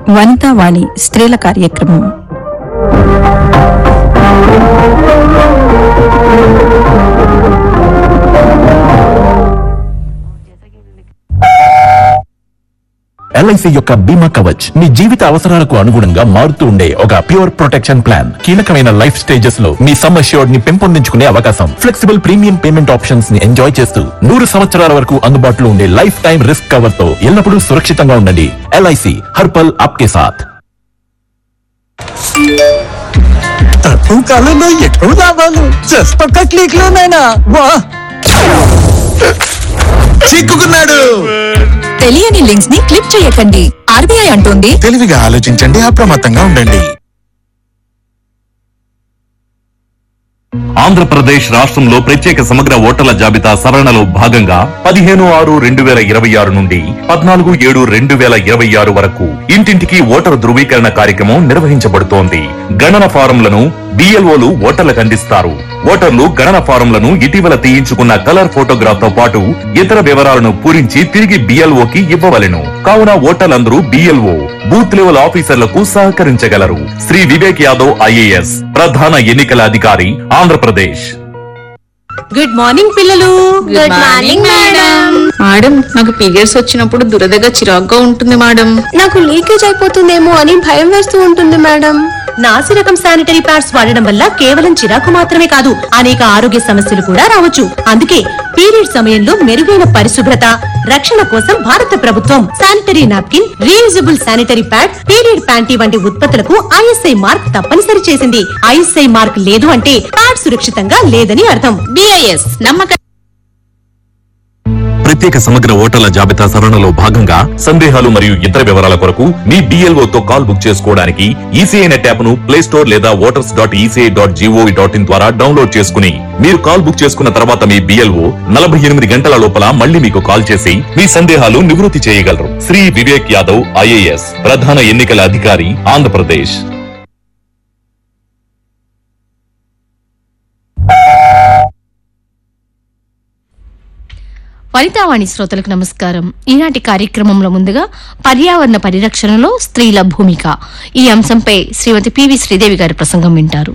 వనితా వాణి స్త్రీల కార్యక్రమం ఎల్ఐసి యొక్క బీమా కవచ్ మీ జీవిత అవసరాలకు అనుగుణంగా మారుతూ ఉండే ఒక ప్యూర్ ప్రొటెక్షన్ ప్లాన్ కీలకమైన లైఫ్ స్టేజెస్ లో మీ సమ్ అష్యూర్డ్ ని పెంపొందించుకునే అవకాశం ఫ్లెక్సిబుల్ ప్రీమియం పేమెంట్ ఆప్షన్స్ ని ఎంజాయ్ చేస్తూ నూరు సంవత్సరాల వరకు అందుబాటులో ఉండే లైఫ్ టైం రిస్క్ కవర్ తో ఎల్లప్పుడూ సురక్షితంగా ఉండండి ఎల్ఐసి హర్పల్ ఆప్కే సాథ్ తక్కువ కాలంలో ఎక్కువ లాభాలు జస్ట్ ఒక్క క్లిక్ లోనైనా వా చిక్కుకున్నాడు తెలియని లింక్స్ ని క్లిక్ చేయకండి ఆర్బీఐ అంటోంది తెలివిగా ఆలోచించండి అప్రమత్తంగా ఉండండి ఆంధ్రప్రదేశ్ రాష్ట్రంలో ప్రత్యేక సమగ్ర ఓటర్ల జాబితా సవరణలో భాగంగా పదిహేను ఆరు రెండు వేల ఇరవై ఆరు నుండి పద్నాలుగు ఏడు రెండు వేల ఇరవై ఆరు వరకు ఇంటింటికి ఓటరు ధృవీకరణ కార్యక్రమం నిర్వహించబడుతోంది గణన ఫారంలను బిఎల్ఓలు ఓటర్లకు అందిస్తారు ఓటర్లు గణన ఫారంలను ఇటీవల తీయించుకున్న కలర్ ఫోటోగ్రాఫ్ తో పాటు ఇతర వివరాలను పూరించి తిరిగి బిఎల్ఓకి ఇవ్వవలెను కావున ఓటర్లందరూ బిఎల్ఓ బూత్ లెవెల్ ఆఫీసర్లకు సహకరించగలరు శ్రీ వివేక్ యాదవ్ ఐఏఎస్ ప్రధాన ఎన్నికల అధికారి ఆంధ్రప్రదేశ్ గుడ్ మార్నింగ్ పిల్లలు గుడ్ మార్నింగ్ మేడం మేడం నాకు పీరియడ్స్ వచ్చినప్పుడు దురదగా చిరాగ్గా ఉంటుంది మేడం నాకు లీకేజ్ అయిపోతుందేమో అని భయం వేస్తూ ఉంటుంది మేడం నాసి రకం శానిటరీ ప్యాడ్స్ వాడడం వల్ల కేవలం చిరాకు మాత్రమే కాదు అనేక ఆరోగ్య సమస్యలు కూడా రావచ్చు అందుకే పీరియడ్ సమయంలో మెరుగైన పరిశుభ్రత రక్షణ కోసం భారత ప్రభుత్వం sanitary napkin reusable sanitary pad period panty వంటి ఉత్పత్తులకు ఐఎస్ఐ మార్క్ తప్పనిసరి చేసింది ఐఎస్ఐ మార్క్ లేదు అంటే ప్యాడ్ సురక్షితంగా లేదని అర్థం బిఐఎస్ నమ్మక ప్రత్యేక సమగ్ర ఓటర్ల జాబితా సవరణలో భాగంగా సందేహాలు మరియు ఇతర వివరాల కొరకు మీ బిఎల్ఓ తో కాల్ బుక్ చేసుకోవడానికి ఈసీఐ నెట్ యాప్ ను ప్లే స్టోర్ లేదా voters dot ECI dot GOV dot in ద్వారా డౌన్లోడ్ చేసుకుని మీరు కాల్ బుక్ చేసుకున్న తర్వాత మీ బిఎల్ఓ నలభై ఎనిమిది గంటల లోపల మళ్ళీ మీకు కాల్ చేసి మీ సందేహాలు నివృత్తి చేయగలరు శ్రీ వివేక్ యాదవ్ ఐఏఎస్ ప్రధాన ఎన్నికల అధికారి ఆంధ్రప్రదేశ్ వనితావాణి శ్రోతలకు నమస్కారం ఈనాటి కార్యక్రమంలో ముందుగా పర్యావరణ పరిరక్షణలో స్త్రీల భూమిక ఈ అంశంపై శ్రీమతి పివి శ్రీదేవి గారి ప్రసంగం వింటారు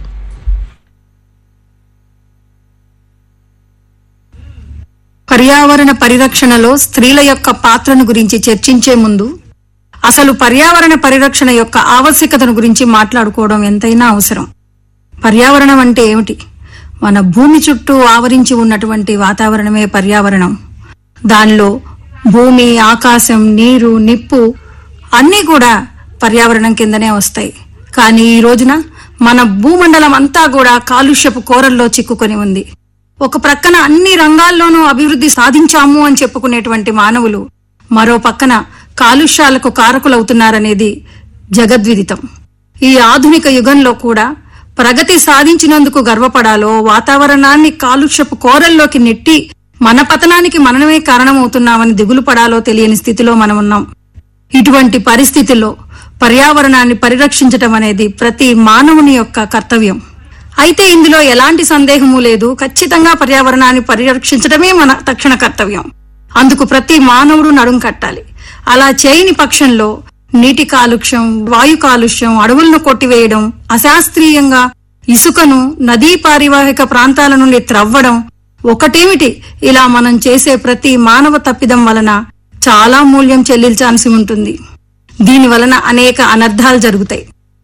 పర్యావరణ పరిరక్షణలో స్త్రీల యొక్క పాత్రను గురించి చర్చించే ముందు అసలు పర్యావరణ పరిరక్షణ యొక్క ఆవశ్యకతను గురించి మాట్లాడుకోవడం ఎంతైనా అవసరం పర్యావరణం అంటే ఏమిటి మన భూమి చుట్టూ ఆవరించి ఉన్నటువంటి వాతావరణమే పర్యావరణం దానిలో భూమి ఆకాశం నీరు నిప్పు అన్నీ కూడా పర్యావరణం కిందనే వస్తాయి కానీ ఈ రోజున మన భూమండలం అంతా కూడా కాలుష్యపు కోరల్లో చిక్కుకొని ఉంది ఒక ప్రక్కన అన్ని రంగాల్లోనూ అభివృద్ధి సాధించాము అని చెప్పుకునేటువంటి మానవులు మరో పక్కన కాలుష్యాలకు కారకులవుతున్నారనేది జగద్విదితం ఈ ఆధునిక యుగంలో కూడా ప్రగతి సాధించినందుకు గర్వపడాలో వాతావరణాన్ని కాలుష్యపు కోరల్లోకి నెట్టి మన పతనానికి మనమే కారణమవుతున్నామని దిగులు పడాలో తెలియని స్థితిలో మనం ఉన్నాం ఇటువంటి పరిస్థితిలో పర్యావరణాన్ని పరిరక్షించటం అనేది ప్రతి మానవుని యొక్క కర్తవ్యం అయితే ఇందులో ఎలాంటి సందేహము లేదు ఖచ్చితంగా పర్యావరణాన్ని పరిరక్షించడమే మన తక్షణ కర్తవ్యం అందుకు ప్రతి మానవుడు నడుం కట్టాలి అలా చేయని పక్షంలో నీటి కాలుష్యం వాయు కాలుష్యం అడవులను కొట్టివేయడం అశాస్త్రీయంగా ఇసుకను నదీ పారివాహిక ప్రాంతాల నుండి త్రవ్వడం ఒకటేమిటి ఇలా మనం చేసే ప్రతి మానవ తప్పిదం వలన చాలా మూల్యం చెల్లించాల్సి ఉంటుంది దీని వలన అనేక అనర్థాలు జరుగుతాయి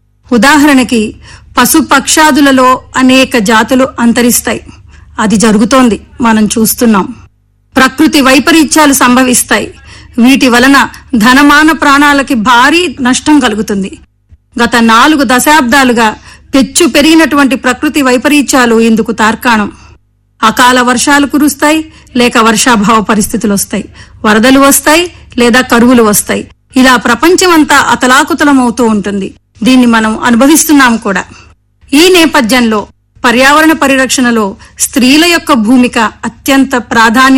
ఉదాహరణకి పశు పక్షాదులలో అనేక జాతులు అంతరిస్తాయి అది జరుగుతోంది మనం చూస్తున్నాం ప్రకృతి వైపరీత్యాలు సంభవిస్తాయి వీటి వలన ధనమాన ప్రాణాలకి భారీ నష్టం కలుగుతుంది గత నాలుగు దశాబ్దాలుగా పెచ్చు పెరిగినటువంటి ప్రకృతి వైపరీత్యాలు ఇందుకు తార్కాణం అకాల వర్షాలు కురుస్తాయి లేక వర్షాభావ పరిస్థితులు వస్తాయి వరదలు వస్తాయి లేదా కరువులు వస్తాయి ఇలా ప్రపంచమంతా అతలాకుతలమవుతూ ఉంటుంది దీన్ని మనం అనుభవిస్తున్నాం కూడా ఈ నేపథ్యంలో పర్యావరణ పరిరక్షణలో స్త్రీల యొక్క భూమిక అత్యంత ప్రాధాన్యం